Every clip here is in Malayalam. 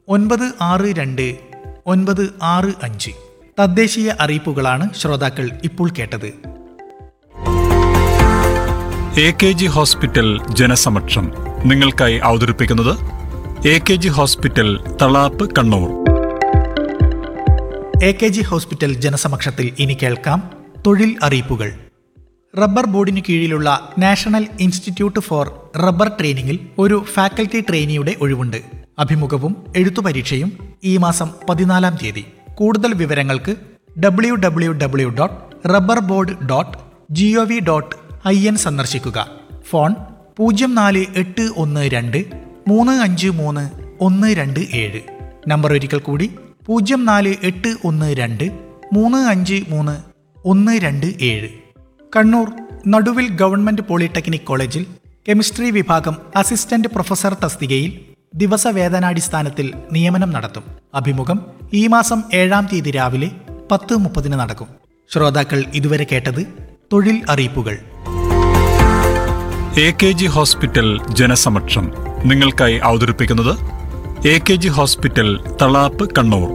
ഒൻപത് ആറ് രണ്ട് ഒൻപത് ആറ് അഞ്ച് തദ്ദേശീയ അറിയിപ്പുകളാണ് ശ്രോതാക്കൾ ഇപ്പോൾ കേട്ടത് എ കെ ജി ഹോസ്പിറ്റൽ ജനസമക്ഷം നിങ്ങൾക്കായി അവതരിപ്പിക്കുന്നത് A K G hospital Thalap Kannur A K G hospital ജനസമക്ഷത്തിൽ ഇനി കേൾക്കാം തൊഴിൽ അറിയിപ്പുകൾ റബ്ബർ ബോർഡിനു കീഴിലുള്ള നാഷണൽ ഇൻസ്റ്റിറ്റ്യൂട്ട് ഫോർ റബ്ബർ ട്രെയിനിങ്ങിൽ ഒരു ഫാക്കൽറ്റി ട്രെയിനിയുടെ ഒഴിവുണ്ട് അഭിമുഖവും എഴുത്തു പരീക്ഷയും ഈ മാസം പതിനാലാം തീയതി കൂടുതൽ വിവരങ്ങൾക്ക് W W W dot rubber board dot G O V dot I N സന്ദർശിക്കുക ഫോൺ പൂജ്യം നാല് എട്ട് ഒന്ന് രണ്ട് മൂന്ന് അഞ്ച് മൂന്ന് ഒന്ന് രണ്ട് ഏഴ് നമ്പർ ഒരിക്കൽ കൂടി പൂജ്യം നാല് എട്ട് ഒന്ന് രണ്ട് മൂന്ന് അഞ്ച് മൂന്ന് ഒന്ന് രണ്ട് ഏഴ് കണ്ണൂർ നടുവിൽ ഗവൺമെന്റ് പോളിടെക്നിക് കോളേജിൽ കെമിസ്ട്രി വിഭാഗം അസിസ്റ്റന്റ് പ്രൊഫസർ തസ്തികയിൽ ദിവസവേതനാടിസ്ഥാനത്തിൽ നിയമനം നടത്തും അഭിമുഖം ഈ മാസം ഏഴാം തീയതി രാവിലെ പത്ത് മുപ്പതിന് നടക്കും ശ്രോതാക്കൾ ഇതുവരെ കേട്ടത് തൊഴിൽ അറിയിപ്പുകൾ എ കെ ജി ഹോസ്പിറ്റൽ ജനസമക്ഷം നിങ്ങൾക്കായി അവതരിപ്പിക്കുന്നത് A K G hospital Thalap Kannur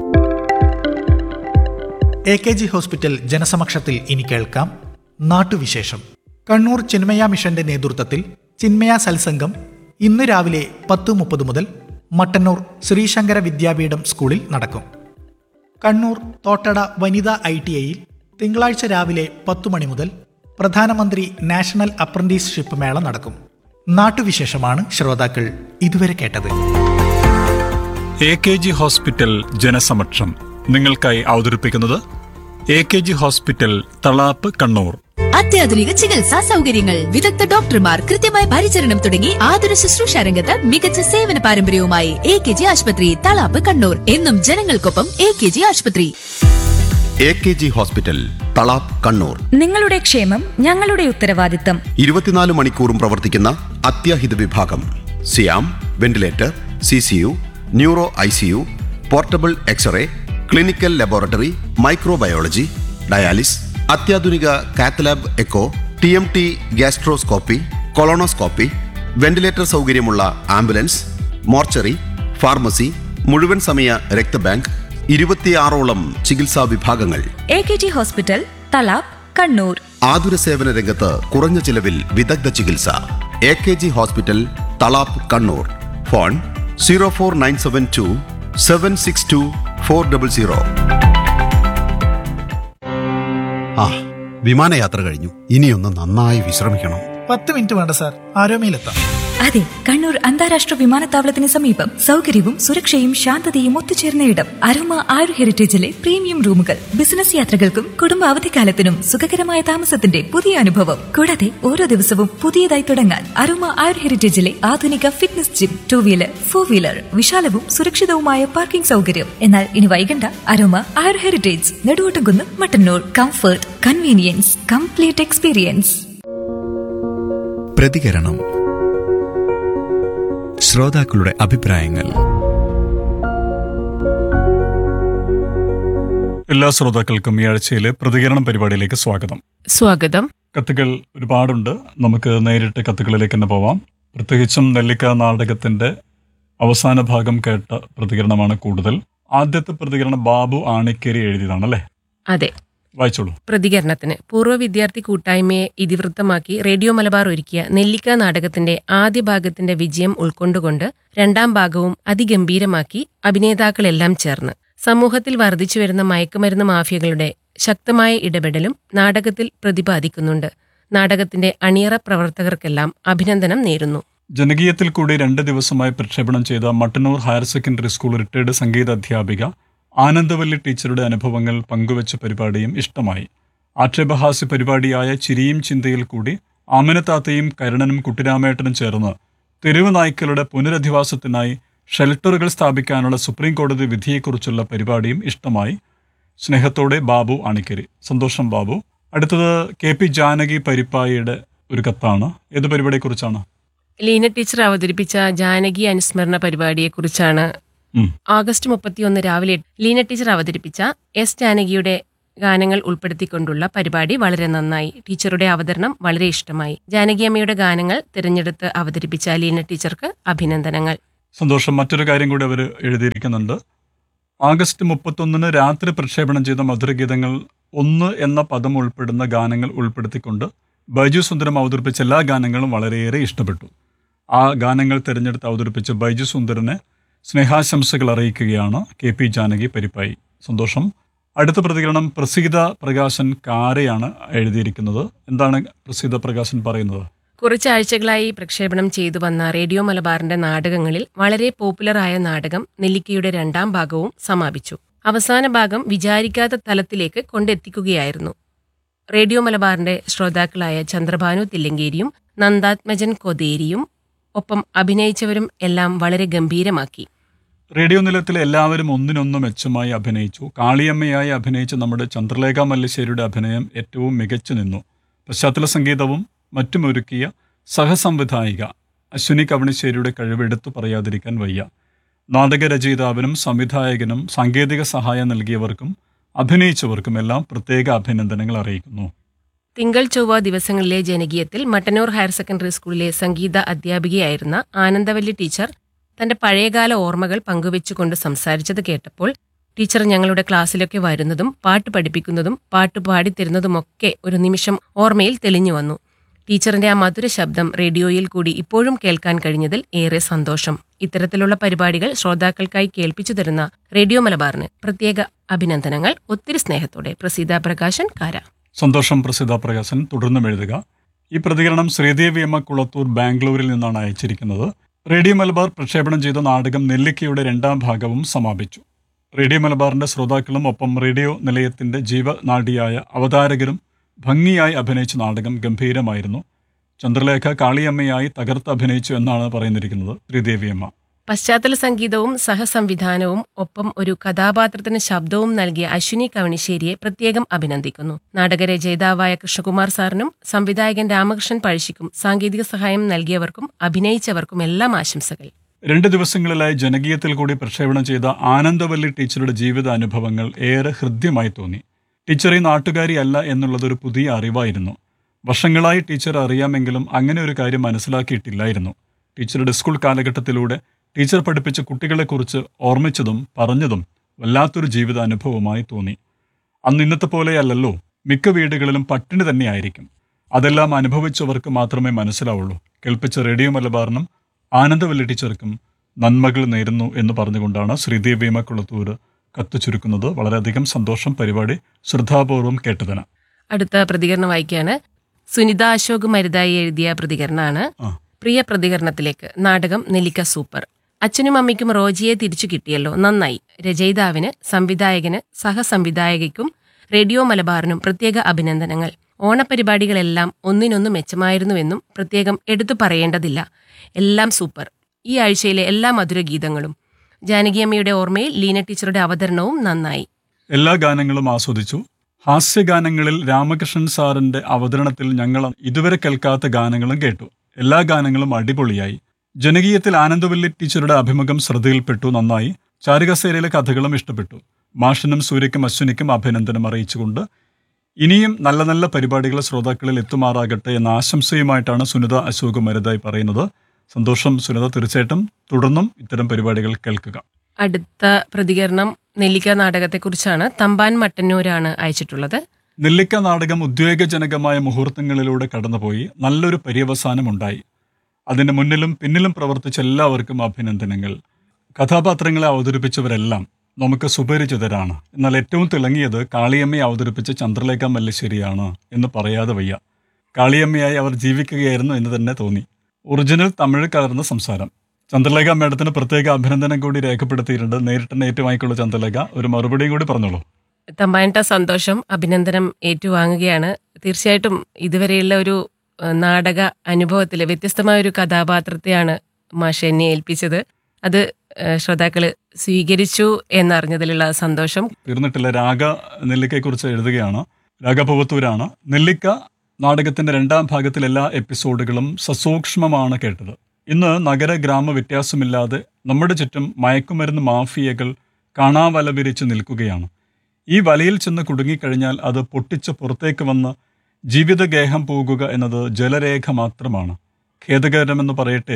A K G hospital ജനസമക്ഷത്തിൽ ഇനി കേൾക്കാം നാട്ടുവിശേഷം കണ്ണൂർ ചിന്മയ മിഷന്റെ നേതൃത്വത്തിൽ ചിന്മയ സത്സംഗം ഇന്ന് രാവിലെ പത്ത് മുപ്പത് മുതൽ മട്ടന്നൂർ ശ്രീശങ്കര വിദ്യാപീഠം സ്കൂളിൽ നടക്കും കണ്ണൂർ തോട്ടട വനിതാ ഐ ടി ഐയിൽ തിങ്കളാഴ്ച രാവിലെ പത്തു മണി മുതൽ പ്രധാനമന്ത്രി നാഷണൽ അപ്രന്റീസ്ഷിപ്പ് മേള നടക്കും നാട്ടുവിശേഷമാണ് ശ്രോതാക്കൾ ഇതുവരെ കേട്ടത് എ കെ ജി ഹോസ്പിറ്റൽ ജനസമക്ഷം നിങ്ങൾക്കായി അവതരിപ്പിക്കുന്നത് A K G hospital Thalap Kannur അത്യാധുനിക ചികിത്സാ സൗകര്യങ്ങൾ വിദഗ്ധ ഡോക്ടർമാർ കൃത്യമായ പരിചരണം തുടങ്ങി ആതുര ശുശ്രൂഷ രംഗത്ത് മികച്ച സേവന പാരമ്പര്യവുമായി എ കെ ജി ആശുപത്രി തളാപ്പ് കണ്ണൂർ എന്നും ജനങ്ങൾക്കൊപ്പം എ കെ ജി ആശുപത്രി A K G hospital Thalap Kannur നിങ്ങളുടെ ക്ഷേമം ഞങ്ങളുടെ ഉത്തരവാദിത്തം ഇരുപത്തിനാല് മണിക്കൂറും പ്രവർത്തിക്കുന്ന അത്യാഹിത വിഭാഗം സിയാം ventilator C C U neuro I C U portable x-ray clinical laboratory microbiology dialysis അത്യാധുനിക cath lab echo T M T gastroscopy colonoscopy ventilator സൗകര്യമുള്ള ആംബുലൻസ് മോർച്ചറി ഫാർമസി മുഴുവൻ സമയ രക്തബാങ്ക് ഇരുപത്തിയാറോളം ചികിത്സാ വിഭാഗങ്ങൾ A K G hospital Thalap Kannur ആതുര സേവന രംഗത്ത് കുറഞ്ഞ ചിലവിൽ വിദഗ്ധ ചികിത്സ A K G hospital Thalap Kannur phone zero four nine seven two seven six two four double zero ആ വിമാനയാത്ര കഴിഞ്ഞു ഇനിയൊന്ന് നന്നായി വിശ്രമിക്കണം പത്ത് മിനിറ്റ് വേണ്ട സാർ ആരോമയിലെത്താം അതെ കണ്ണൂർ അന്താരാഷ്ട്ര വിമാനത്താവളത്തിന് സമീപം സൗകര്യവും സുരക്ഷയും ശാന്തതയും ഒത്തുചേർന്ന ഇടം അരോമ ആയുർ ഹെറിറ്റേജിലെ പ്രീമിയം റൂമുകൾ ബിസിനസ് യാത്രകൾക്കും കുടുംബ അവധിക്കാലത്തിനും സുഖകരമായ താമസത്തിന്റെ പുതിയ അനുഭവം കൂടാതെ ഓരോ ദിവസവും പുതിയതായി തുടങ്ങാൻ അരോമ ആയുർ ഹെറിറ്റേജിലെ ആധുനിക fitness gym two wheeler four wheeler വിശാലവും സുരക്ഷിതവുമായ പാർക്കിംഗ് സൗകര്യം എന്നാൽ ഇനി വൈകണ്ട Aroma Ayur Heritage Neduvottumkunnu Mattannur comfort convenience complete experience പ്രതികരണം ശ്രോതാക്കളുടെ അഭിപ്രായങ്ങൾ എല്ലാ ശ്രോതാക്കൾക്കും ഈ ആഴ്ചയിലെ പ്രതികരണം പരിപാടിയിലേക്ക് സ്വാഗതം സ്വാഗതം കത്തുകൾ ഒരുപാടുണ്ട് നമുക്ക് നേരിട്ട് കത്തുകളിലേക്ക് തന്നെ പോവാം പ്രത്യേകിച്ചും നെല്ലിക്ക നാടകത്തിന്റെ അവസാന ഭാഗം കേട്ട പ്രതികരണമാണ് കൂടുതൽ ആദ്യത്തെ പ്രതികരണം ബാബു ആണിക്കേരി എഴുതിയതാണ് അല്ലേ അതെ വായിച്ചോളൂ പ്രതികരണത്തിന് പൂർവ്വ വിദ്യാർത്ഥി കൂട്ടായ്മയെ ഇതിവൃത്തമാക്കി റേഡിയോ മലബാർ ഒരുക്കിയ നെല്ലിക്ക നാടകത്തിന്റെ ആദ്യ ഭാഗത്തിന്റെ വിജയം ഉൾക്കൊണ്ടുകൊണ്ട് രണ്ടാം ഭാഗവും അതിഗംഭീരമാക്കി അഭിനേതാക്കളെല്ലാം ചേർന്ന് സമൂഹത്തിൽ വർദ്ധിച്ചുവരുന്ന മയക്കുമരുന്ന് മാഫിയകളുടെ ശക്തമായ ഇടപെടലും നാടകത്തിൽ പ്രതിപാദിക്കുന്നുണ്ട് നാടകത്തിന്റെ അണിയറ പ്രവർത്തകർക്കെല്ലാം അഭിനന്ദനം നേരുന്നു ജനകീയത്തിൽ കൂടി രണ്ട് ദിവസമായി പ്രക്ഷേപണം ചെയ്ത Mattannur higher secondary school retired സംഗീത അധ്യാപിക ആനന്ദവല്ലി ടീച്ചറുടെ അനുഭവങ്ങൾ പങ്കുവച്ച പരിപാടിയും ഇഷ്ടമായി ആക്ഷേപഹാസ്യ പരിപാടിയായ ചിരിയും ചിന്തയിൽ കൂടി ആമനത്താത്തയും കരുണനും കുട്ടിരാമേട്ടനും ചേർന്ന് തെരുവ് നായ്ക്കളുടെ പുനരധിവാസത്തിനായി ഷെൽട്ടറുകൾ സ്ഥാപിക്കാനുള്ള സുപ്രീം കോടതി വിധിയെക്കുറിച്ചുള്ള പരിപാടിയും ഇഷ്ടമായി സ്നേഹത്തോടെ ബാബു അണിക്കരി സന്തോഷം ബാബു അടുത്തത് കെ പി ജാനകി പരിപ്പായിയുടെ ഒരു കത്താണ് ഏത് പരിപാടിയെക്കുറിച്ചാണ് ലീന ടീച്ചർ അവതരിപ്പിച്ച ജാനകി അനുസ്മരണ പരിപാടിയെക്കുറിച്ചാണ് ഉം. ആഗസ്റ്റ് മുപ്പത്തിയൊന്ന് രാവിലെ ലീന ടീച്ചർ അവതരിപ്പിച്ച എസ് ജാനകിയുടെ ഗാനങ്ങൾ ഉൾപ്പെടുത്തിക്കൊണ്ടുള്ള പരിപാടി വളരെ നന്നായി ടീച്ചറുടെ അവതരണം വളരെ ഇഷ്ടമായി ജാനകി അമ്മയുടെ ഗാനങ്ങൾ തിരഞ്ഞെടുത്ത് അവതരിപ്പിച്ച ലീന ടീച്ചർക്ക് അഭിനന്ദനങ്ങൾ സന്തോഷം മറ്റൊരു കാര്യം കൂടി അവർ എഴുതിയിരിക്കുന്നുണ്ട് ആഗസ്റ്റ് മുപ്പത്തൊന്നിന് രാത്രി പ്രക്ഷേപണം ചെയ്ത മധുരഗീതങ്ങൾ ഒന്ന് എന്ന പദം ഉൾപ്പെടുന്ന ഗാനങ്ങൾ ഉൾപ്പെടുത്തിക്കൊണ്ട് ബൈജു സുന്ദരം അവതരിപ്പിച്ച എല്ലാ ഗാനങ്ങളും വളരെയേറെ ഇഷ്ടപ്പെട്ടു ആ ഗാനങ്ങൾ തിരഞ്ഞെടുത്ത് അവതരിപ്പിച്ച ബൈജു സുന്ദരനെ സ്നേഹാശംസകൾ അറിയിക്കുകയാണ് കെ പി ജാനകി പരിപ്പായി സന്തോഷം അടുത്ത പ്രതികരണം പ്രസീത പ്രകാശൻ കാരയാണ് എഴുതിയിരിക്കുന്നത് എന്താണ് പ്രസീത പ്രകാശൻ പറയുന്നത് കുറച്ച് ആഴ്ചകളായി പ്രക്ഷേപണം ചെയ്തു വന്ന റേഡിയോ മലബാറിന്റെ നാടകങ്ങളിൽ വളരെ പോപ്പുലറായ നാടകം നെല്ലിക്കയുടെ രണ്ടാം ഭാഗവും സമാപിച്ചു അവസാന ഭാഗം വിചാരിക്കാത്ത തലത്തിലേക്ക് കൊണ്ടെത്തിക്കുകയായിരുന്നു റേഡിയോ മലബാറിന്റെ ശ്രോതാക്കളായ ചന്ദ്രഭാനു തില്ലങ്കേരിയും നന്ദാത്മജൻ കൊതേരിയും ഒപ്പം അഭിനയിച്ചവരും എല്ലാം വളരെ ഗംഭീരമാക്കി റേഡിയോ നിലയത്തിൽ എല്ലാവരും ഒന്നിനൊന്ന് മെച്ചമായി അഭിനയിച്ചു കാളിയമ്മയായി അഭിനയിച്ച നമ്മുടെ ചന്ദ്രലേഖ മല്ലിശ്ശേരിയുടെ അഭിനയം ഏറ്റവും മികച്ചു നിന്നു പശ്ചാത്തല സംഗീതവും മറ്റും ഒരുക്കിയ സഹസംവിധായിക അശ്വിനി കവണിശ്ശേരിയുടെ കഴിവ് എടുത്തു പറയാതിരിക്കാൻ വയ്യ നാടകരചയിതാവിനും സംവിധായകനും സാങ്കേതിക സഹായം നൽകിയവർക്കും അഭിനയിച്ചവർക്കും എല്ലാം പ്രത്യേക അഭിനന്ദനങ്ങൾ അറിയിക്കുന്നു തിങ്കൾ ചൊവ്വ ദിവസങ്ങളിലെ ജനകീയത്തിൽ മട്ടന്നൂർ ഹയർ സെക്കൻഡറി സ്കൂളിലെ സംഗീത അധ്യാപികയായിരുന്ന ആനന്ദവല്ലി ടീച്ചർ തന്റെ പഴയകാല ഓർമ്മകൾ പങ്കുവെച്ചുകൊണ്ട് സംസാരിച്ചത് കേട്ടപ്പോൾ ടീച്ചർ ഞങ്ങളുടെ ക്ലാസ്സിലൊക്കെ വരുന്നതും പാട്ട് പഠിപ്പിക്കുന്നതും പാട്ട് പാടിത്തരുന്നതുമൊക്കെ ഒരു നിമിഷം ഓർമ്മയിൽ തെളിഞ്ഞു വന്നു ടീച്ചറിന്റെ ആ മധുര ശബ്ദം റേഡിയോയിൽ കൂടി ഇപ്പോഴും കേൾക്കാൻ കഴിഞ്ഞതിൽ ഏറെ സന്തോഷം ഇത്തരത്തിലുള്ള പരിപാടികൾ ശ്രോതാക്കൾക്കായി കേൾപ്പിച്ചു തരുന്ന റേഡിയോ മലബാറിന് പ്രത്യേക അഭിനന്ദനങ്ങൾ ഒത്തിരി സ്നേഹത്തോടെ പ്രസീത പ്രകാശൻ കാര സന്തോഷം പ്രസിദ്ധ പ്രകാശൻ തുടർന്നും എഴുതുക ഈ പ്രതികരണം ശ്രീദേവി അമ്മ കുളത്തൂർ ബാംഗ്ലൂരിൽ നിന്നാണ് അയച്ചിരിക്കുന്നത് റേഡിയോ മലബാർ പ്രക്ഷേപണം ചെയ്ത നാടകം നെല്ലിക്കയുടെ രണ്ടാം ഭാഗവും സമാപിച്ചു റേഡിയോ മലബാറിന്റെ ശ്രോതാക്കളും ഒപ്പം റേഡിയോ നിലയത്തിന്റെ ജീവനാഡിയായ അവതാരകരും ഭംഗിയായി അഭിനയിച്ച നാടകം ഗംഭീരമായിരുന്നു ചന്ദ്രലേഖ കാളിയമ്മയായി തകർത്ത് അഭിനയിച്ചു എന്നാണ് പറയുന്നിരിക്കുന്നത് ശ്രീദേവിയമ്മ പശ്ചാത്തല സംഗീതവും സഹസംവിധാനവും ഒപ്പം ഒരു കഥാപാത്രത്തിന് ശബ്ദവും നൽകിയ അശ്വിനി കവണിശ്ശേരിയെ പ്രത്യേകം അഭിനന്ദിക്കുന്നു നാടകരചയിതാവായ കൃഷ്ണകുമാർ സാറിനും സംവിധായകൻ രാമകൃഷ്ണൻ പഴശ്ശിക്കും സാങ്കേതിക സഹായം നൽകിയവർക്കും അഭിനയിച്ചവർക്കും എല്ലാം ആശംസകൾ രണ്ട് ദിവസങ്ങളിലായി ജനകീയത്തിൽ കൂടി പ്രക്ഷേപണം ചെയ്ത ആനന്ദവല്ലി ടീച്ചറുടെ ജീവിത അനുഭവങ്ങൾ ഏറെ ഹൃദ്യമായി തോന്നി ടീച്ചർ ഈ നാട്ടുകാരിയല്ല എന്നുള്ളതൊരു പുതിയ അറിവായിരുന്നു വർഷങ്ങളായി ടീച്ചർ അറിയാമെങ്കിലും അങ്ങനെ ഒരു കാര്യം മനസ്സിലാക്കിയിട്ടില്ലായിരുന്നു ടീച്ചറുടെ സ്കൂൾ കാലഘട്ടത്തിലൂടെ ടീച്ചർ പഠിപ്പിച്ച കുട്ടികളെക്കുറിച്ച് ഓർമ്മിച്ചതും പറഞ്ഞതും വല്ലാത്തൊരു ജീവിത അനുഭവമായി തോന്നി അന്ന് ഇന്നത്തെ പോലെയല്ലല്ലോ മിക്ക വീടുകളിലും പട്ടിണി തന്നെയായിരിക്കും അതെല്ലാം അനുഭവിച്ചവർക്ക് മാത്രമേ മനസ്സിലാവുള്ളൂ കേൾപ്പിച്ച റേഡിയോ മലബാറിനും ആനന്ദവല്ലി ടീച്ചർക്കും നന്മകൾ നേരുന്നു എന്ന് പറഞ്ഞുകൊണ്ടാണ് ശ്രീദേവിയമ്മ കുളത്തൂർ കത്ത് ചുരുക്കുന്നത് വളരെയധികം സന്തോഷം പരിപാടി ശ്രദ്ധാപൂർവം കേട്ടതിന് അടുത്ത പ്രതികരണം വായിക്കാണ് സുനിത അശോക് മരുതായി എഴുതിയ പ്രതികരണമാണ് ആ. പ്രിയ പ്രതികരണത്തിലേക്ക് നാടകം നെല്ലിക്ക സൂപ്പർ അച്ഛനും അമ്മയ്ക്കും റോജിയെ തിരിച്ചു കിട്ടിയല്ലോ നന്നായി രചയിതാവിന് സംവിധായകന് സഹസംവിധായകയ്ക്കും റേഡിയോ മലബാറിനും പ്രത്യേക അഭിനന്ദനങ്ങൾ ഓണപരിപാടികളെല്ലാം ഒന്നിനൊന്ന് മെച്ചമായിരുന്നുവെന്നും പ്രത്യേകം എടുത്തു പറയേണ്ടതില്ല എല്ലാം സൂപ്പർ ഈ ആഴ്ചയിലെ എല്ലാ മധുരഗീതങ്ങളും ജാനകിയമ്മയുടെ ഓർമ്മയിൽ ലീന ടീച്ചറുടെ അവതരണവും നന്നായി എല്ലാ ഗാനങ്ങളും ആസ്വദിച്ചു ഹാസ്യഗാനങ്ങളിൽ രാമകൃഷ്ണൻ സാറിന്റെ അവതരണത്തിൽ ഞങ്ങൾ ഇതുവരെ കേൾക്കാത്ത ഗാനങ്ങളും കേട്ടു എല്ലാ ഗാനങ്ങളും അടിപൊളിയായി ജനകീയത്തിൽ ആനന്ദവല്ലി ടീച്ചറുടെ അഭിമുഖം ശ്രദ്ധയിൽപ്പെട്ടു നന്നായി ചാരുകസേരയിലെ കഥകളും ഇഷ്ടപ്പെട്ടു മാഷിനും സൂര്യക്കും അശ്വിനിക്കും അഭിനന്ദനം അറിയിച്ചുകൊണ്ട് ഇനിയും നല്ല നല്ല പരിപാടികൾ ശ്രോതാക്കളിൽ എത്തുമാറാകട്ടെ എന്ന ആശംസയുമായിട്ടാണ് സുനിത അശോക് മരുതായി പറയുന്നത് സന്തോഷം സുനിത തീർച്ചയായിട്ടും തുടർന്നും ഇത്തരം പരിപാടികൾ കേൾക്കുക അടുത്ത പ്രതികരണം നെല്ലിക്ക നാടകത്തെക്കുറിച്ചാണ് തമ്പാൻ മട്ടന്നൂരാണ് അയച്ചിട്ടുള്ളത് നെല്ലിക്ക നാടകം ഉദ്വേഗജനകമായ മുഹൂർത്തങ്ങളിലൂടെ കടന്നുപോയി നല്ലൊരു പര്യവസാനം ഉണ്ടായി അതിന് മുന്നിലും പിന്നിലും പ്രവർത്തിച്ച എല്ലാവർക്കും അഭിനന്ദനങ്ങൾ കഥാപാത്രങ്ങളെ അവതരിപ്പിച്ചവരെല്ലാം നമുക്ക് സുപരിചിതരാണ് എന്നാൽ ഏറ്റവും തിളങ്ങിയത് കാളിയമ്മയെ അവതരിപ്പിച്ച ചന്ദ്രലേഖ മല്ലശ്ശേരിയാണ് എന്ന് പറയാതെ വയ്യ കാളിയമ്മയായി അവർ ജീവിക്കുകയായിരുന്നു എന്ന് തന്നെ തോന്നി ഒറിജിനൽ തമിഴ് കലർന്ന സംസാരം ചന്ദ്രലേഖ മേഡത്തിന് പ്രത്യേക അഭിനന്ദനം കൂടി രേഖപ്പെടുത്തിയിട്ടുണ്ട് നേരിട്ട് ഏറ്റുവാങ്ങിക്കുള്ള ചന്ദ്രലേഖ ഒരു മറുപടിയും കൂടി പറഞ്ഞോളൂ തമ്പാനിട്ട സന്തോഷം അഭിനന്ദനം ഏറ്റുവാങ്ങുകയാണ് തീർച്ചയായിട്ടും ഇതുവരെയുള്ള ഒരു ഏഹ്, നാടക അനുഭവത്തിൽ വ്യത്യസ്തമായ ഒരു കഥാപാത്രത്തെയാണ് മാഷ എന്നെ ഏൽപ്പിച്ചത് അത് ഏഹ്, ശ്രോതാക്കള് സ്വീകരിച്ചു എന്നറിഞ്ഞതിലുള്ള സന്തോഷം തീർന്നിട്ടില്ല രാഗ നെല്ലിക്കയെക്കുറിച്ച് എഴുതുകയാണ് രാഗ പുവത്തൂരാണ് നെല്ലിക്ക നാടകത്തിന്റെ രണ്ടാം ഭാഗത്തിൽ എല്ലാ എപ്പിസോഡുകളും സസൂക്ഷ്മമാണ് കേട്ടത് ഇന്ന് നഗര ഗ്രാമ വ്യത്യാസമില്ലാതെ നമ്മുടെ ചുറ്റും മയക്കുമരുന്ന് മാഫിയകൾ കാണാവല വിരിച്ച് നിൽക്കുകയാണ് ഈ വലയിൽ ചെന്ന് കുടുങ്ങിക്കഴിഞ്ഞാൽ അത് പൊട്ടിച്ച് പുറത്തേക്ക് വന്ന് ജീവിതഗേഹം പോകുക എന്നത് ജലരേഖ മാത്രമാണ് ഖേദകരമെന്ന് പറയട്ടെ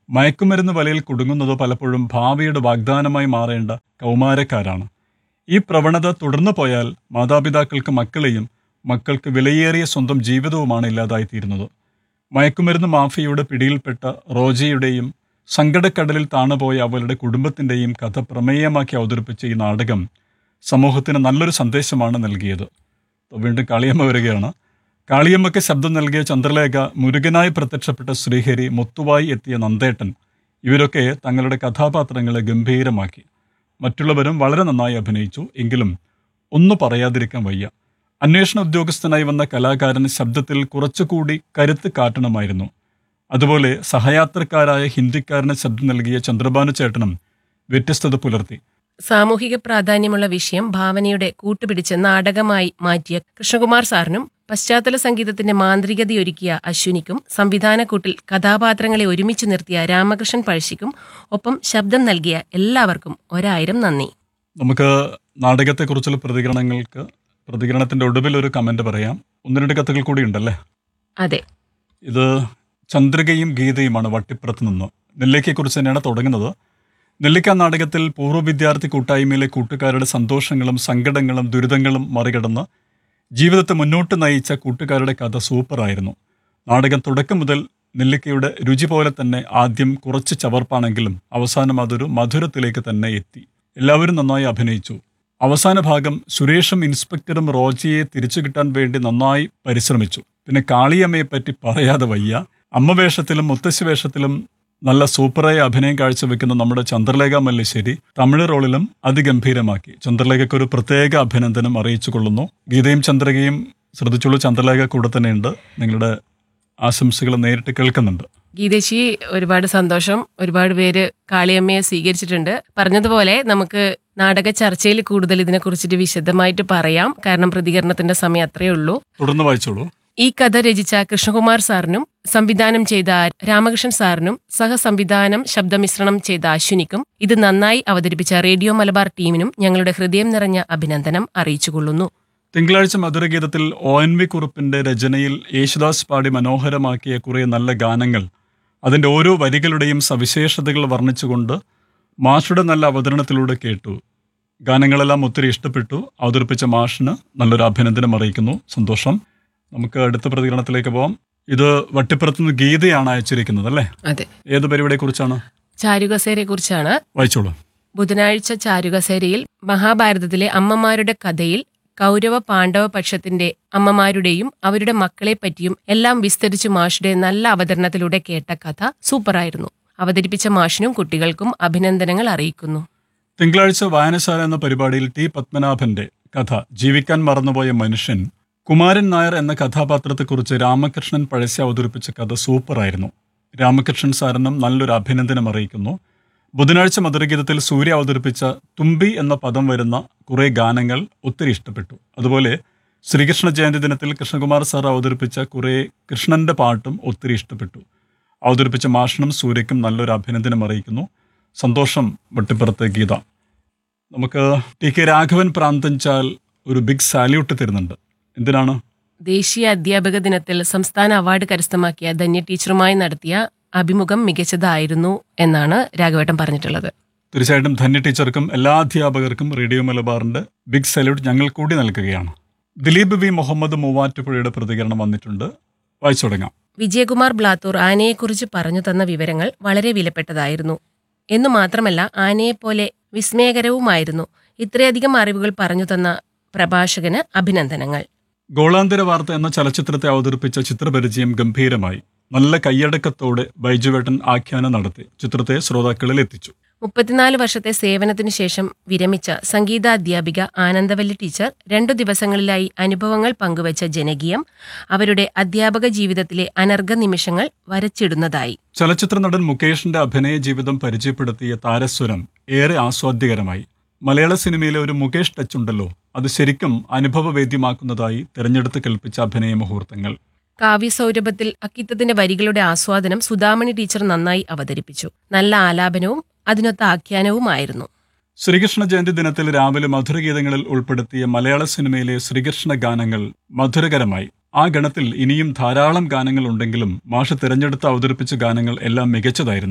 മയക്കുമരുന്ന് വലയിൽ കുടുങ്ങുന്നത് പലപ്പോഴും ഭാവിയുടെ വാഗ്ദാനമായി മാറേണ്ട കൗമാരക്കാരാണ് ഈ പ്രവണത തുടർന്നു പോയാൽ മാതാപിതാക്കൾക്ക് മക്കളെയും മക്കൾക്ക് വിലയേറിയ സ്വന്തം ജീവിതവുമാണ് ഇല്ലാതായിത്തീരുന്നത് മയക്കുമരുന്ന് മാഫിയയുടെ പിടിയിൽപ്പെട്ട റോജയുടെയും സങ്കടക്കടലിൽ താണുപോയ അവളുടെ കുടുംബത്തിൻ്റെയും കഥ പ്രമേയമാക്കി അവതരിപ്പിച്ച ഈ നാടകം സമൂഹത്തിന് നല്ലൊരു സന്ദേശമാണ് നൽകിയത് വീണ്ടും കാളിയമ്മ വരികയാണ് കാളിയമ്മയ്ക്ക് ശബ്ദം നൽകിയ ചന്ദ്രലേഖ മുരുകനായി പ്രത്യക്ഷപ്പെട്ട ശ്രീഹരി മുത്തുവായി എത്തിയ നന്ദേട്ടൻ ഇവരൊക്കെ തങ്ങളുടെ കഥാപാത്രങ്ങളെ ഗംഭീരമാക്കി മറ്റുള്ളവരും വളരെ നന്നായി അഭിനയിച്ചു എങ്കിലും ഒന്നു പറയാതിരിക്കാൻ വയ്യ അന്വേഷണ ഉദ്യോഗസ്ഥനായി വന്ന കലാകാരന് ശബ്ദത്തിൽ കുറച്ചുകൂടി കരുത്ത് കാട്ടണമായിരുന്നു അതുപോലെ സഹയാത്രക്കാരായ ഹിന്ദിക്കാരന് ശബ്ദം നൽകിയ ചന്ദ്രഭാനു ചേട്ടനും വ്യത്യസ്തത പുലർത്തി സാമൂഹിക പ്രാധാന്യമുള്ള വിഷയം ഭാവനയുടെ കൂട്ടുപിടിച്ച് നാടകമായി മാറ്റിയ കൃഷ്ണകുമാർ സാറിനും പശ്ചാത്തല സംഗീതത്തിന്റെ മാന്ത്രികതയൊരുക്കിയ അശ്വിനിക്കും സംവിധാനക്കൂട്ടിൽ കഥാപാത്രങ്ങളെ ഒരുമിച്ച് നിർത്തിയ രാമകൃഷ്ണൻ പഴശ്ശിക്കും ഒപ്പം ശബ്ദം നൽകിയ എല്ലാവർക്കും ഒരായിരം നന്ദി നമുക്ക് നാടകത്തെക്കുറിച്ചുള്ള പ്രതികരണങ്ങൾക്ക് പ്രതികരണത്തിന്റെ ഒടുവിൽ ഒരു കമന്റ് പറയാം ഒന്ന് രണ്ട് കത്തുകൾ കൂടി ഉണ്ടല്ലേ അതെ ഇത് ചന്ദ്രികയും ഗീതയുമാണ് വട്ടിപ്പുറത്ത് നിന്ന് നെല്ലിക്കയെക്കുറിച്ച് തന്നെയാണ് തുടങ്ങുന്നത് നെല്ലിക്ക നാടകത്തിൽ പൂർവ്വ വിദ്യാർത്ഥി കൂട്ടായ്മയിലെ കൂട്ടുകാരുടെ സന്തോഷങ്ങളും സങ്കടങ്ങളും ദുരിതങ്ങളും മറികടന്ന് ജീവിതത്തെ മുന്നോട്ട് നയിച്ച കൂട്ടുകാരുടെ കഥ സൂപ്പറായിരുന്നു നാടകം തുടക്കം മുതൽ നെല്ലിക്കയുടെ രുചി പോലെ തന്നെ ആദ്യം കുറച്ച് ചവർപ്പാണെങ്കിലും അവസാനം അതൊരു മധുരത്തിലേക്ക് തന്നെ എത്തി എല്ലാവരും നന്നായി അഭിനയിച്ചു അവസാന ഭാഗം സുരേഷും ഇൻസ്പെക്ടറും റോജിയെ തിരിച്ചു കിട്ടാൻ വേണ്ടി നന്നായി പരിശ്രമിച്ചു പിന്നെ കാളിയമ്മയെ പറ്റി പറയാതെ വയ്യ അമ്മ വേഷത്തിലും മുത്തശ്ശി വേഷത്തിലും നല്ല സൂപ്പറായി അഭിനയം കാഴ്ചവെക്കുന്ന നമ്മുടെ ചന്ദ്രലേഖ മല്ലിശ്ശേരി തമിഴ് റോളിലും അതിഗംഭീരമാക്കി ചന്ദ്രലേഖയ്ക്ക് ഒരു പ്രത്യേക അഭിനന്ദനം അറിയിച്ചു കൊള്ളുന്നു ഗീതയും ചന്ദ്രകയും ശ്രദ്ധിച്ചുള്ളൂ ചന്ദ്രലേഖ കൂടെ തന്നെയുണ്ട് നിങ്ങളുടെ ആശംസകൾ നേരിട്ട് കേൾക്കുന്നുണ്ട് ഗീതേശി ഒരുപാട് സന്തോഷം ഒരുപാട് പേര് കാളിയമ്മയെ സ്വീകരിച്ചിട്ടുണ്ട് പറഞ്ഞതുപോലെ നമുക്ക് നാടക ചർച്ചയിൽ കൂടുതൽ ഇതിനെക്കുറിച്ചിട്ട് വിശദമായിട്ട് പറയാം കാരണം പ്രതികരണത്തിന്റെ സമയം അത്രയേ ഉള്ളൂ തുടർന്ന് വായിച്ചോളൂ ഈ കഥ രചിച്ച കൃഷ്ണകുമാർ സാറിനും സംവിധാനം ചെയ്ത രാമകൃഷ്ണൻ സാറിനും സഹസംവിധാനം ശബ്ദമിശ്രണം ചെയ്ത അശ്വിനിക്കും ഇത് നന്നായി അവതരിപ്പിച്ച റേഡിയോ മലബാർ ടീമിനും ഞങ്ങളുടെ ഹൃദയം നിറഞ്ഞ അഭിനന്ദനം അറിയിച്ചുകൊള്ളുന്നു തിങ്കളാഴ്ച മധുരഗീതത്തിൽ ഒ എൻ വി കുറുപ്പിന്റെ രചനയിൽ യേശുദാസ് പാടി മനോഹരമാക്കിയ കുറേ നല്ല ഗാനങ്ങൾ അതിന്റെ ഓരോ വരികളുടെയും സവിശേഷതകൾ വർണ്ണിച്ചുകൊണ്ട് മാഷുടെ നല്ല അവതരണത്തിലൂടെ കേട്ടു ഗാനങ്ങളെല്ലാം ഒത്തിരി ഇഷ്ടപ്പെട്ടു അവതരിപ്പിച്ച മാഷിന് നല്ലൊരു അഭിനന്ദനം അറിയിക്കുന്നു സന്തോഷം നമുക്ക് അടുത്ത പ്രതികരണത്തിലേക്ക് പോവാം ഇത് വട്ടിപ്പുറത്തുനിന്ന് ഗീതയാണ് അയച്ചിരിക്കുന്നത് അല്ലേ അതെ ഏത് പരിപാടിയെക്കുറിച്ചാണ് ചാരുകസേരയെ കുറിച്ചാണ് വായിച്ചോളൂ ബുധനാഴ്ച ചാരുകസേരയിൽ മഹാഭാരതത്തിലെ അമ്മമാരുടെ കഥയിൽ കൗരവ പാണ്ഡവ പക്ഷത്തിന്റെ അമ്മമാരുടെയും അവരുടെ മക്കളെ പറ്റിയും എല്ലാം വിസ്തരിച്ചു മാഷുടെ നല്ല അവതരണത്തിലൂടെ കേട്ട കഥ സൂപ്പറായിരുന്നു അവതരിപ്പിച്ച മാഷിനും കുട്ടികൾക്കും അഭിനന്ദനങ്ങൾ അറിയിക്കുന്നു തിങ്കളാഴ്ച വായനശാല എന്ന പരിപാടിയിൽ ടി പത്മനാഭന്റെ കഥ ജീവിക്കാൻ മറന്നുപോയ മനുഷ്യൻ കുമാരൻ നായർ എന്ന കഥാപാത്രത്തെക്കുറിച്ച് രാമകൃഷ്ണൻ പഴശ്ശി അവതരിപ്പിച്ച കഥ സൂപ്പറായിരുന്നു രാമകൃഷ്ണൻ സാറിനും നല്ലൊരു അഭിനന്ദനം അറിയിക്കുന്നു ബുധനാഴ്ച മധുരഗീതത്തിൽ സൂര്യ അവതരിപ്പിച്ച തുമ്പി എന്ന പദം വരുന്ന കുറേ ഗാനങ്ങൾ ഒത്തിരി ഇഷ്ടപ്പെട്ടു അതുപോലെ ശ്രീകൃഷ്ണ ജയന്തി ദിനത്തിൽ കൃഷ്ണകുമാർ സാർ അവതരിപ്പിച്ച കുറേ കൃഷ്ണന്റെ പാട്ടും ഒത്തിരി ഇഷ്ടപ്പെട്ടു അവതരിപ്പിച്ച മാഷിനും സൂര്യക്കും നല്ലൊരു അഭിനന്ദനം അറിയിക്കുന്നു സന്തോഷം വട്ടിപ്പുറത്തെ ഗീത നമുക്ക് ടി കെ രാഘവൻ പ്രാന്തൻചാൽ ഒരു ബിഗ് സാല്യൂട്ട് തരുന്നുണ്ട് എന്തിനാണ് ദേശീയ അധ്യാപക ദിനത്തിൽ സംസ്ഥാന അവാർഡ് കരസ്ഥമാക്കിയ ധന്യ ടീച്ചറുമായി നടത്തിയ അഭിമുഖം മികച്ചതായിരുന്നു എന്നാണ് രാഘവേട്ടൻ പറഞ്ഞിട്ടുള്ളത് തീർച്ചയായിട്ടും ധന്യ ടീച്ചർക്കും എല്ലാ അധ്യാപകർക്കും റേഡിയോ മലബാറിന്റെ ബിഗ് സല്യൂട്ട് ഞങ്ങൾ കൂടി നൽകുകയാണ് ദിലീപ് വി മുഹമ്മദ് മൂവാറ്റുപുഴയുടെ പ്രതികരണം വന്നിട്ടുണ്ട് വായിച്ചു തുടങ്ങാം വിജയകുമാർ ബ്ലാത്തൂർ ആനയെക്കുറിച്ച് പറഞ്ഞു തന്ന വിവരങ്ങൾ വളരെ വിലപ്പെട്ടതായിരുന്നു എന്നു മാത്രമല്ല ആനയെപ്പോലെ വിസ്മയകരവുമായിരുന്നു ഇത്രയധികം അറിവുകൾ പറഞ്ഞു തന്ന പ്രഭാഷകന് അഭിനന്ദനങ്ങൾ ഗോളാന്തര വാർത്ത എന്ന ചലച്ചിത്രത്തെ അവതരിപ്പിച്ച ചിത്രപരിചയം ഗംഭീരമായി നല്ല കൈയടക്കത്തോടെ ബൈജുവേട്ടൻ ആഖ്യാനം നടത്തി ചിത്രത്തെ ശ്രോതാക്കളിൽ എത്തിച്ചു മുപ്പത്തിനാല് വർഷത്തെ സേവനത്തിനു ശേഷം വിരമിച്ച സംഗീതാധ്യാപിക ആനന്ദവല്ലി ടീച്ചർ രണ്ടു ദിവസങ്ങളിലായി അനുഭവങ്ങൾ പങ്കുവച്ച ജനകീയം അവരുടെ അധ്യാപക ജീവിതത്തിലെ അനർഘ നിമിഷങ്ങൾ വരച്ചിടുന്നതായി ചലച്ചിത്ര നടൻ മുകേഷിന്റെ അഭിനയ ജീവിതം പരിചയപ്പെടുത്തിയ താരസ്വരം ഏറെ ആസ്വാദ്യകരമായി മലയാള സിനിമയിലെ ഒരു മുകേഷ് ടച്ച് ഉണ്ടല്ലോ അത് ശരിക്കും അനുഭവവേദ്യമാക്കുന്നതായി തിരഞ്ഞെടുത്ത് കൽപ്പിച്ച അഭിനയ മുഹൂർത്തങ്ങൾ കാവ്യസൗരഭത്തിൽ അക്കിത്തത്തിന്റെ വരികളുടെ ആസ്വാദനം സുധാമണി ടീച്ചർ നന്നായി അവതരിപ്പിച്ചു നല്ല ആലാപനവും അതിനൊത്ത ആഖ്യാനവുമായിരുന്നു ശ്രീകൃഷ്ണ ജയന്തി ദിനത്തിൽ രാവിലെ മധുരഗീതങ്ങളിൽ ഉൾപ്പെടുത്തിയ മലയാള സിനിമയിലെ ശ്രീകൃഷ്ണ ഗാനങ്ങൾ മധുരകരമായി ആ ഗണത്തിൽ ഇനിയും ധാരാളം ഗാനങ്ങൾ ഉണ്ടെങ്കിലും മാഷ് തിരഞ്ഞെടുത്ത് അവതരിപ്പിച്ച ഗാനങ്ങൾ എല്ലാം മികച്ചതായിരുന്നു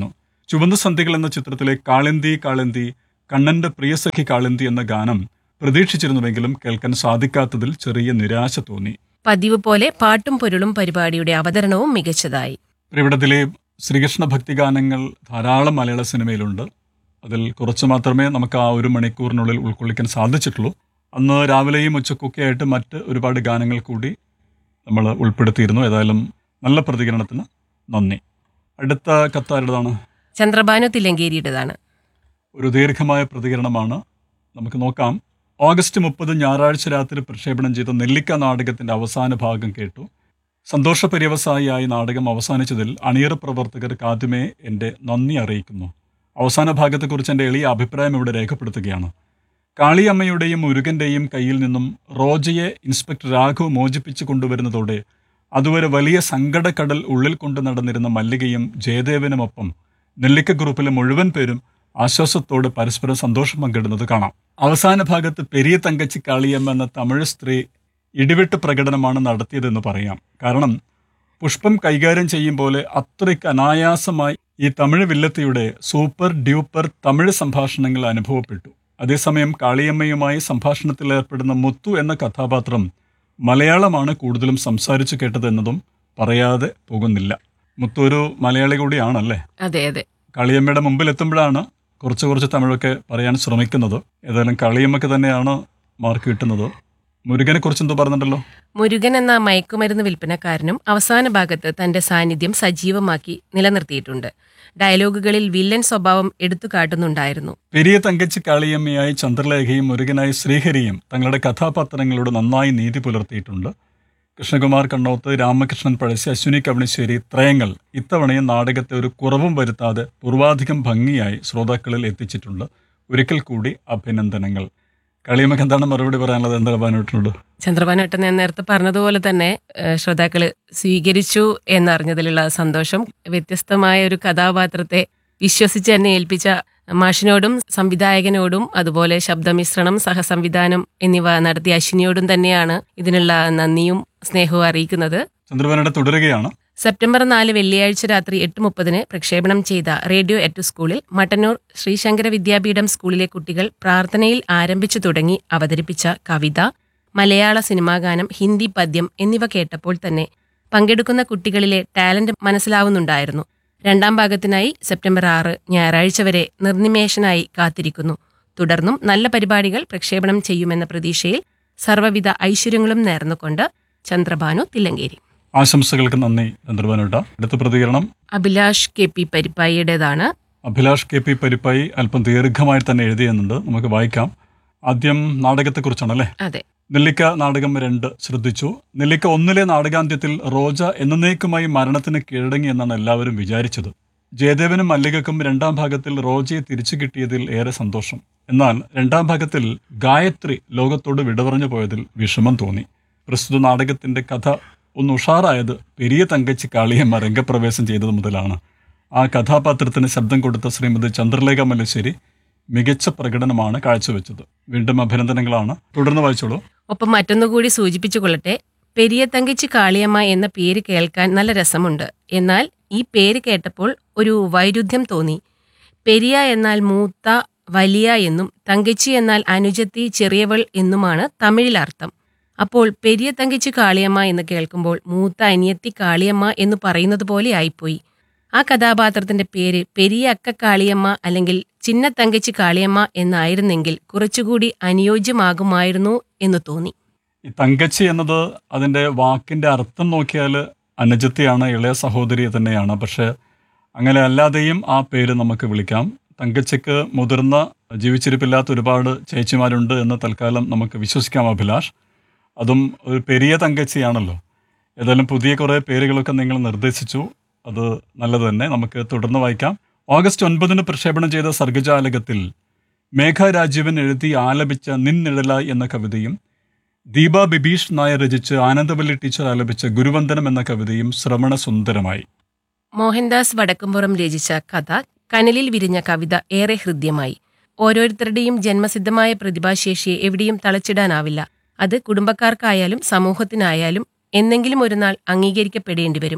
ചുവന്ന സന്ധികൾ എന്ന ചിത്രത്തിലെ കാളിന്തി കാളിന്തി കണ്ണന്റെ പ്രിയസഖി കാളിന്തി എന്ന ഗാനം പ്രതീക്ഷിച്ചിരുന്നുവെങ്കിലും കേൾക്കാൻ സാധിക്കാത്തതിൽ ചെറിയ നിരാശ തോന്നി പതിവ് പോലെ പാട്ടും പൊരുളും പരിപാടിയുടെ അവതരണവും മികച്ചതായി ഇവിടെ ദിലീപ് ശ്രീകൃഷ്ണ ഭക്തിഗാനങ്ങൾ ധാരാളം മലയാള സിനിമയിലുണ്ട് അതിൽ കുറച്ച് മാത്രമേ നമുക്ക് ആ ഒരു മണിക്കൂറിനുള്ളിൽ ഉൾക്കൊള്ളിക്കാൻ സാധിച്ചിട്ടുള്ളൂ അന്ന് രാവിലെയും ഉച്ചക്കൊക്കെ ആയിട്ട് മറ്റ് ഒരുപാട് ഗാനങ്ങൾ കൂടി നമ്മൾ ഉൾപ്പെടുത്തിയിരുന്നു ഏതായാലും നല്ല പ്രതികരണത്തിന് നന്ദി അടുത്ത കത്താരുടേതാണ് ചന്ദ്രഭാനു തില്ലങ്കേരിയുടേതാണ് ഒരു ദീർഘമായ പ്രതികരണമാണ് നമുക്ക് നോക്കാം ഓഗസ്റ്റ് മുപ്പത് ഞായറാഴ്ച രാത്രി പ്രക്ഷേപണം ചെയ്ത നെല്ലിക്ക നാടകത്തിന്റെ അവസാന ഭാഗം കേട്ടു സന്തോഷപര്യവസായിയായി നാടകം അവസാനിച്ചതിൽ അണിയറ പ്രവർത്തകർക്ക് ആദ്യമേ എൻ്റെ നന്ദി അറിയിക്കുന്നു അവസാന ഭാഗത്തെക്കുറിച്ച് എൻ്റെ എളിയ അഭിപ്രായം ഇവിടെ രേഖപ്പെടുത്തുകയാണ് കാളിയമ്മയുടെയും മുരുകന്റെയും കയ്യിൽ നിന്നും റോജയെ ഇൻസ്പെക്ടർ രാഘവ് മോചിപ്പിച്ചു കൊണ്ടുവരുന്നതോടെ അതുവരെ വലിയ സങ്കടക്കടൽ ഉള്ളിൽ കൊണ്ടു നടന്നിരുന്ന മല്ലികയും ജയദേവനുമൊപ്പം നെല്ലിക്ക ഗ്രൂപ്പിലെ മുഴുവൻ പേരും ആശ്വാസത്തോടെ പരസ്പരം സന്തോഷം പങ്കിടുന്നത് കാണാം അവസാന ഭാഗത്ത് പെരിയ തങ്കച്ചി കാളിയമ്മ എന്ന തമിഴ് സ്ത്രീ ഇടിവെട്ട് പ്രകടനമാണ് നടത്തിയതെന്ന് പറയാം കാരണം പുഷ്പം കൈകാര്യം ചെയ്യും പോലെ അത്രയ്ക്ക് അനായാസമായി ഈ തമിഴ് വില്ലത്തിയുടെ സൂപ്പർ ഡ്യൂപ്പർ തമിഴ് സംഭാഷണങ്ങൾ അനുഭവപ്പെട്ടു അതേസമയം കാളിയമ്മയുമായി സംഭാഷണത്തിൽ ഏർപ്പെടുന്ന മുത്തു എന്ന കഥാപാത്രം മലയാളമാണ് കൂടുതലും സംസാരിച്ചു കേട്ടത് എന്നതും പറയാതെ പോകുന്നില്ല മുത്തു ഒരു മലയാളി കൂടിയാണല്ലേ അതെ അതെ കളിയമ്മയുടെ മുമ്പിൽ എത്തുമ്പോഴാണ് കുറച്ച് കുറച്ച് തമിഴൊക്കെ പറയാൻ ശ്രമിക്കുന്നത് ഏതായാലും കളിയമ്മക്ക് തന്നെയാണ് മാർക്ക് കിട്ടുന്നത് മുരുകനെ കുറിച്ച് എന്തോ പറഞ്ഞിട്ടുണ്ടല്ലോ മുരുകൻ എന്ന മയക്കുമരുന്ന് വിൽപ്പനക്കാരനും അവസാന ഭാഗത്ത് തന്റെ സാന്നിധ്യം സജീവമാക്കി നിലനിർത്തിയിട്ടുണ്ട് ഡയലോഗുകളിൽ വില്ലൻ സ്വഭാവം എടുത്തു കാട്ടുന്നുണ്ടായിരുന്നു പെരിയ തങ്കച്ചി കാളിയമ്മയായി ചന്ദ്രലേഖയും മുരുകനായി ശ്രീഹരിയും തങ്ങളുടെ കഥാപാത്രങ്ങളോട് നന്നായി നീതി പുലർത്തിയിട്ടുണ്ട് കൃഷ്ണകുമാർ കണ്ണോത്ത് രാമകൃഷ്ണൻ പഴശ്ശി അശ്വിനി കവണിശ്ശേരി ത്രയങ്ങൾ ഇത്തവണയും നാടകത്തെ ഒരു കുറവും വരുത്താതെ പൂർവാധികം ഭംഗിയായി ശ്രോതാക്കളിൽ എത്തിച്ചിട്ടുണ്ട് ഒരിക്കൽ കൂടി അഭിനന്ദനങ്ങൾ കളിയമ്മക്ക് എന്താണ് മറുപടി പറയാനുള്ളത് എന്താ പറഞ്ഞിട്ടുണ്ട് ചന്ദ്രഭാനോട്ടൻ ഞാൻ നേരത്തെ പറഞ്ഞതുപോലെ തന്നെ ഏഹ്, ശ്രോതാക്കള് സ്വീകരിച്ചു എന്നറിഞ്ഞതിലുള്ള സന്തോഷം വ്യത്യസ്തമായ ഒരു കഥാപാത്രത്തെ വിശ്വസിച്ച് എന്നെ ഏൽപ്പിച്ച മാഷിനോടും സംവിധായകനോടും അതുപോലെ ശബ്ദമിശ്രണം സഹസംവിധാനം എന്നിവ നടത്തിയ അശ്വിനിയോടും തന്നെയാണ് ഇതിനുള്ള നന്ദിയും സ്നേഹവും അറിയിക്കുന്നത് ചന്ദ്രബാനയുടെ തുടരുകയാണ് സെപ്റ്റംബർ നാല് വെള്ളിയാഴ്ച രാത്രി എട്ട് മുപ്പതിന് പ്രക്ഷേപണം ചെയ്ത റേഡിയോ എറ്റ് സ്കൂളിൽ മട്ടന്നൂർ ശ്രീശങ്കര വിദ്യാപീഠം സ്കൂളിലെ കുട്ടികൾ പ്രാർത്ഥനയിൽ ആരംഭിച്ചു തുടങ്ങി അവതരിപ്പിച്ച കവിത മലയാള സിനിമാഗാനം ഹിന്ദി പദ്യം എന്നിവ കേട്ടപ്പോൾ തന്നെ പങ്കെടുക്കുന്ന കുട്ടികളിലെ ടാലന്റ് മനസ്സിലാവുന്നുണ്ടായിരുന്നു രണ്ടാം ഭാഗത്തിനായി സെപ്റ്റംബർ ആറ് ഞായറാഴ്ച വരെ നിർനിമേഷനായി കാത്തിരിക്കുന്നു തുടർന്നും നല്ല പരിപാടികൾ പ്രക്ഷേപണം ചെയ്യുമെന്ന പ്രതീക്ഷയിൽ സർവ്വവിധ ഐശ്വര്യങ്ങളും നേർന്നുകൊണ്ട് ചന്ദ്രഭാനു തില്ലങ്കേരി ആശംസകൾക്ക് നന്ദി ചന്ദ്രബാനോട്ട അടുത്ത പ്രതികരണം അഭിലാഷ് കെ പി പരിപ്പായിയുടേതാണ് അഭിലാഷ് കെ പി പരിപ്പായി അല്പം ദീർഘമായി തന്നെ എഴുതിയെന്നുണ്ട് നമുക്ക് വായിക്കാം ആദ്യം നാടകത്തെക്കുറിച്ചാണല്ലേ അതെ നെല്ലിക്ക നാടകം രണ്ട് ശ്രദ്ധിച്ചു നെല്ലിക്ക ഒന്നിലെ നാടകാന്ത്യത്തിൽ റോജ എന്നേക്കുമായി മരണത്തിന് കീഴടങ്ങി എന്നാണ് എല്ലാവരും വിചാരിച്ചത് ജയദേവനും മല്ലികക്കും രണ്ടാം ഭാഗത്തിൽ റോജയെ തിരിച്ചു കിട്ടിയതിൽ ഏറെ സന്തോഷം എന്നാൽ രണ്ടാം ഭാഗത്തിൽ ഗായത്രി ലോകത്തോട് വിട പറഞ്ഞു പോയതിൽ വിഷമം തോന്നി പ്രസ്തുത നാടകത്തിന്റെ കഥ ഒന്ന് ഉഷാറായത് പെരിയ തങ്കച്ചി കാളിയമ്മ രംഗപ്രവേശം ചെയ്തത് മുതലാണ് ആ കഥാപാത്രത്തിന് ശബ്ദം കൊടുത്ത ശ്രീമതി ചന്ദ്രലേഖ മല്ലശ്ശേരി മികച്ച പ്രകടനമാണ് കാഴ്ചവെച്ചത് വീണ്ടും അഭിനന്ദനങ്ങളാണ് തുടർന്ന് വായിച്ചോളൂ ഒപ്പം മറ്റൊന്നുകൂടി സൂചിപ്പിച്ചു കൊള്ളട്ടെ പെരിയ തങ്കച്ചി കാളിയമ്മ എന്ന പേര് കേൾക്കാൻ നല്ല രസമുണ്ട് എന്നാൽ ഈ പേര് കേട്ടപ്പോൾ ഒരു വൈരുദ്ധ്യം തോന്നി പെരിയ എന്നാൽ മൂത്ത വലിയ എന്നും തങ്കച്ചി എന്നാൽ അനുജത്തി ചെറിയവൾ എന്നുമാണ് തമിഴിൽ അർത്ഥം അപ്പോൾ പെരിയ തങ്കച്ചി കാളിയമ്മ എന്ന് കേൾക്കുമ്പോൾ മൂത്ത അനിയത്തി കാളിയമ്മ എന്ന് പറയുന്നത് പോലെ ആയിപ്പോയി ആ കഥാപാത്രത്തിന്റെ പേര് പെരിയ അക്ക കാളിയമ്മ അല്ലെങ്കിൽ ചിന്ന തങ്കച്ചി കാളിയമ്മ എന്നായിരുന്നെങ്കിൽ കുറച്ചുകൂടി അനുയോജ്യമാകുമായിരുന്നു എന്ന് തോന്നി ഈ തങ്കച്ചി എന്നത് അതിൻ്റെ വാക്കിൻ്റെ അർത്ഥം നോക്കിയാൽ അനുജത്തിയാണ് ഇളയ സഹോദരി തന്നെയാണ് പക്ഷെ അങ്ങനെ അല്ലാതെയും ആ പേര് നമുക്ക് വിളിക്കാം തങ്കച്ചിക്ക് മുതിർന്ന ജീവിച്ചിരിപ്പില്ലാത്ത ഒരുപാട് ചേച്ചിമാരുണ്ട് എന്ന് തൽക്കാലം നമുക്ക് വിശ്വസിക്കാം അഭിലാഷ് അതും ഒരു പെരിയ തങ്കച്ചിയാണല്ലോ ഏതായാലും പുതിയ കുറേ പേരുകളൊക്കെ നിങ്ങൾ നിർദ്ദേശിച്ചു അത് നല്ലത് തന്നെ നമുക്ക് തുടർന്ന് വായിക്കാം ഓഗസ്റ്റ് ഒൻപതിന് പ്രക്ഷേപണം ചെയ്ത സർഗജാലകത്തിൽ മേഘ രാജീവൻ എഴുതി ആലപിച്ച നിന്നിഴല എന്ന കവിതയും ദീപ ബിബീഷ് നായർ രചിച്ച് ആനന്ദവല്ലി ടീച്ചർ ആലപിച്ച ഗുരുവന്ദനം എന്ന കവിതയും ശ്രവണസുന്ദരമായി മോഹൻദാസ് വടക്കുംപുറം രചിച്ച കഥ കനലിൽ വിരിഞ്ഞ കവിത ഏറെ ഹൃദ്യമായി ഓരോരുത്തരുടെയും ജന്മസിദ്ധമായ പ്രതിഭാശേഷിയെ എവിടെയും തളച്ചിടാനാവില്ല അത് കുടുംബക്കാർക്കായാലും സമൂഹത്തിനായാലും എന്നെങ്കിലും ഒരു നാൾ അംഗീകരിക്കപ്പെടേണ്ടി വരും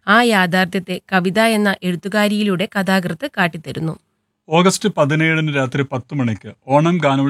ആ യാഥാർത്ഥ്യത്തെ കവിത എന്ന എഴുത്തുകാരിയിലൂടെ കഥാകൃത്ത് കാട്ടിത്തരുന്നു ഓഗസ്റ്റ് പതിനേഴിന് രാത്രി പത്ത് മണിക്ക് ഓണം ഗാനോത്സവം